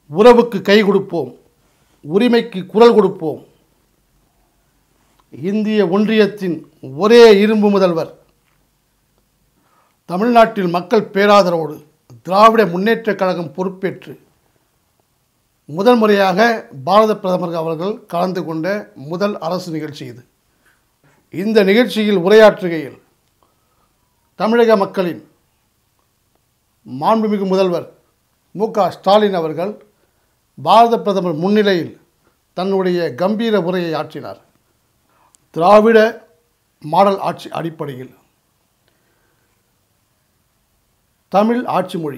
உறவுக்கு கை கொடுப்போம் உரிமைக்கு குரல் கொடுப்போம் இந்திய ஒன்றியத்தின் ஒரே இரும்பு முதல்வர் தமிழ்நாட்டில் மக்கள் பேராதரவோடு திராவிட முன்னேற்றக் கழகம் பொறுப்பேற்று முதல் முறையாக பாரத பிரதமர் அவர்கள் கலந்து கொண்ட முதல் அரசு நிகழ்ச்சி இது இந்த நிகழ்ச்சியில் உரையாற்றுகையில் தமிழக மக்களின் மாண்புமிகு முதல்வர் மு க ஸ்டாலின் அவர்கள் பாரத பிரதமர் முன்னிலையில் தன்னுடைய கம்பீர உரையை ஆற்றினார் திராவிட மாடல் ஆட்சி அடிப்படையில் தமிழ் ஆட்சி மொழி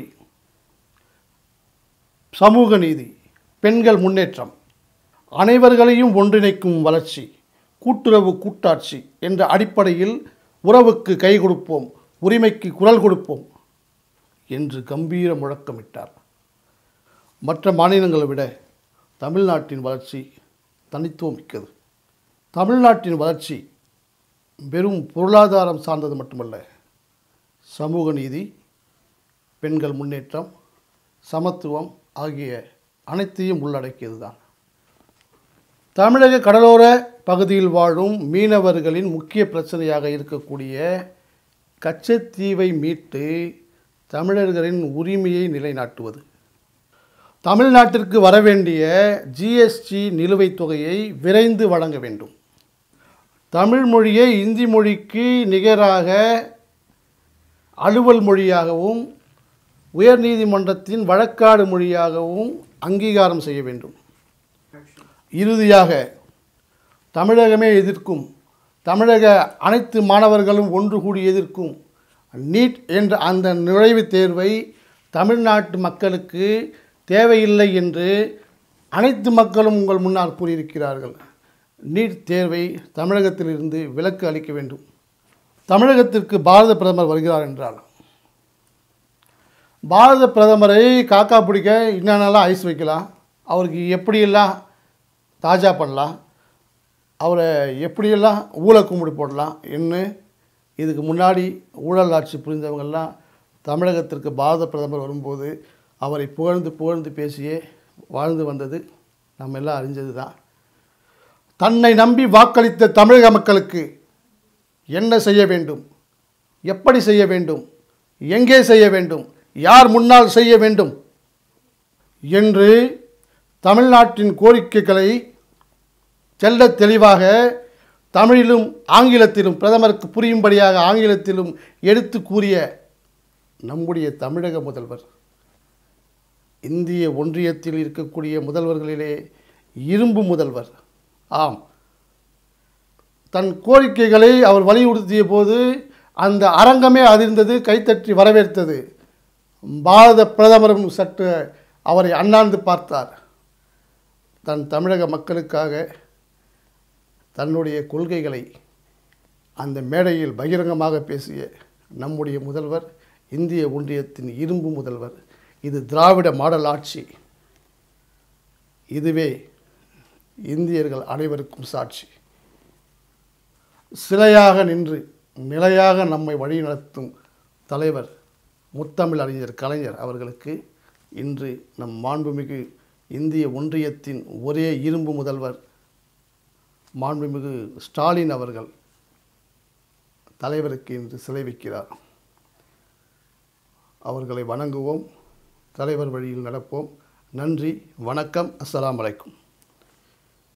சமூக நீதி பெண்கள் முன்னேற்றம் அனைவர்களையும் ஒன்றிணைக்கும் வளர்ச்சி கூட்டுறவு கூட்டாட்சி என்ற அடிப்படையில் உறவுக்கு கை கொடுப்போம் உரிமைக்கு குரல் கொடுப்போம் என்று கம்பீர முழக்கமிட்டார் மற்ற மாநிலங்களை விட தமிழ்நாட்டின் வளர்ச்சி தனித்துவம் மிக்கது தமிழ்நாட்டின் வளர்ச்சி வெறும் பொருளாதாரம் சார்ந்தது மட்டுமல்ல சமூக நீதி பெண்கள் முன்னேற்றம் சமத்துவம் ஆகிய அனைத்தையும் உள்ளடக்கியது தான் தமிழக கடலோர பகுதியில் வாழும் மீனவர்களின் முக்கிய பிரச்சனையாக இருக்கக்கூடிய கச்சத்தீவை மீட்டு தமிழர்களின் உரிமையை நிலைநாட்டுவது தமிழ்நாட்டிற்கு வரவேண்டிய ஜிஎஸ்டி நிலுவைத் தொகையை விரைந்து வழங்க வேண்டும் தமிழ் மொழியை இந்தி மொழிக்கு நிகராக அலுவல் மொழியாகவும் உயர்நீதிமன்றத்தின் வழக்காடு மொழியாகவும் அங்கீகாரம் செய்ய வேண்டும் இறுதியாக தமிழகமே எதிர்க்கும் தமிழக அனைத்து மாணவர்களும் ஒன்று கூடி எதிர்க்கும் நீட் என்ற அந்த நுழைவுத் தேர்வை தமிழ்நாட்டு மக்களுக்கு தேவையில்லை என்று அனைத்து மக்களும் உங்கள் முன்னால் கூறியிருக்கிறார்கள் நீட் தேர்வை தமிழகத்திலிருந்து விலக்கு அளிக்க வேண்டும் தமிழகத்திற்கு பாரத பிரதமர் வருகிறார் என்றால் பாரத பிரதமரை காக்கா பிடிக்க என்னென்னலாம் ஐஸ் வைக்கலாம் அவருக்கு எப்படியெல்லாம் தாஜா பண்ணலாம் அவரை எப்படியெல்லாம் ஊழ கும்பிடு போடலாம் என்ன இதுக்கு முன்னாடி ஊழல் ஆட்சி புரிந்தவங்கெல்லாம் தமிழகத்திற்கு பாரத பிரதமர் வரும்போது அவரை புகழ்ந்து புகழ்ந்து பேசியே வாழ்ந்து வந்தது நம்ம எல்லாம் அறிஞ்சது தான் தன்னை நம்பி வாக்களித்த தமிழக மக்களுக்கு என்ன செய்ய வேண்டும் எப்படி செய்ய வேண்டும் எங்கே செய்ய வேண்டும் யார் முன்னால் செய்ய வேண்டும் என்று தமிழ்நாட்டின் கோரிக்கைகளை செல்ல தெளிவாக தமிழிலும் ஆங்கிலத்திலும் பிரதமருக்கு புரியும்படியாக ஆங்கிலத்திலும் எடுத்து கூறிய நம்முடைய தமிழக முதல்வர் இந்திய ஒன்றியத்தில் இருக்கக்கூடிய முதல்வர்களிலே இரும்பு முதல்வர் ஆம் தன் கோரிக்கைகளை அவர் வலியுறுத்திய போது அந்த அரங்கமே அதிர்ந்தது கைத்தட்டி வரவேற்றது பாரத பிரதமரும் சற்று அவரை அண்ணாந்து பார்த்தார் தன் தமிழக மக்களுக்காக தன்னுடைய கொள்கைகளை அந்த மேடையில் பகிரங்கமாக பேசிய நம்முடைய முதல்வர் இந்திய ஒன்றியத்தின் இரும்பு முதல்வர் இது திராவிட மாடல் ஆட்சி இதுவே இந்தியர்கள் அனைவருக்கும் சாட்சி சிலையாக நின்று நிலையாக நம்மை வழிநடத்தும் தலைவர் முத்தமிழ் அறிஞர் கலைஞர் அவர்களுக்கு இன்று நம் மாண்புமிகு இந்திய ஒன்றியத்தின் ஒரே இரும்பு முதல்வர் மாண்புமிகு ஸ்டாலின் அவர்கள் தலைவருக்கு இன்று சிலை வைக்கிறார் அவர்களை வணங்குவோம் தலைவர் வழியில் நடப்போம் நன்றி வணக்கம் அஸ்ஸலாமு அலைக்கும்